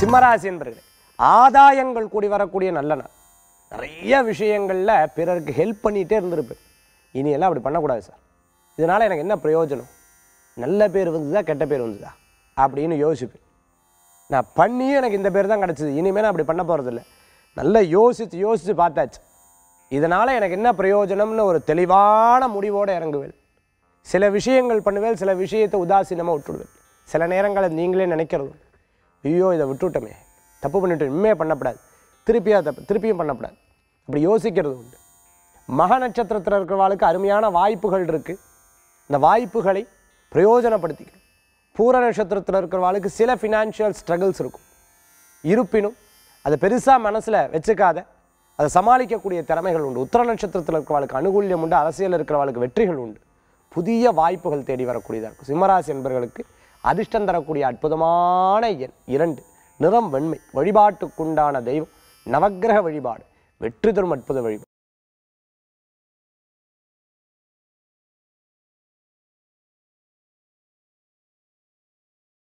சிம்மராசி என்பர்களே ஆதாயங்கள் கூடி வரக்கூடிய நல்ல நாள் நிறைய விஷயங்களில் பிறருக்கு ஹெல்ப் பண்ணிகிட்டே இருந்திருப்பேன் இனியெல்லாம் அப்படி பண்ணக்கூடாது சார் இதனால் எனக்கு என்ன பிரயோஜனம் நல்ல பேர் வந்ததா கெட்ட பேர் வந்ததா அப்படின்னு யோசிப்பேன் நான் பண்ணியும் எனக்கு இந்த பேர் தான் கிடச்சிது இனிமேல் நான் அப்படி பண்ண போகிறதில்ல நல்லா யோசித்து யோசித்து பார்த்தாச்சு இதனால் எனக்கு என்ன பிரயோஜனம்னு ஒரு தெளிவான முடிவோடு இறங்குவேன் சில விஷயங்கள் பண்ணுவேன் சில விஷயத்தை உதாசீனமாக விட்டுடுவேன் சில நேரங்களில் நீங்களே நினைக்கிறது உண்டு. ஐயோ இதை விட்டுவிட்டோமே தப்பு பண்ணிட்டு இனிமே பண்ணக்கூடாது திருப்பியா தப்பு திருப்பியும் பண்ணக்கூடாது அப்படி யோசிக்கிறது உண்டு மக நட்சத்திரத்தில் இருக்கிறவாளுக்கு அருமையான வாய்ப்புகள் இருக்குது இந்த வாய்ப்புகளை பிரயோஜனப்படுத்திக்கணும் பூர நட்சத்திரத்தில் இருக்கிறவாளுக்கு சில ஃபினான்ஷியல் ஸ்ட்ரகிள்ஸ் இருக்கும் இருப்பினும் அதை பெருசாக மனசில் வச்சுக்காத அதை சமாளிக்கக்கூடிய திறமைகள் உண்டு உத்தர நட்சத்திரத்தில் இருக்கிறவளுக்கு அனுகூல்யம் உண்டு அரசியல் இருக்கிறவளுக்கு வெற்றிகள் உண்டு புதிய வாய்ப்புகள் தேடி வரக்கூடியதாக இருக்கும் சிம்மராசி என்பவர்களுக்கு அதிர்ஷ்டம் தரக்கூடிய அற்புதமான எண் இரண்டு நிறம் வெண்மை வழிபாட்டுக்குண்டான தெய்வம் நவக்கிரக வழிபாடு வெற்றி தரும் அற்புத வழிபாடு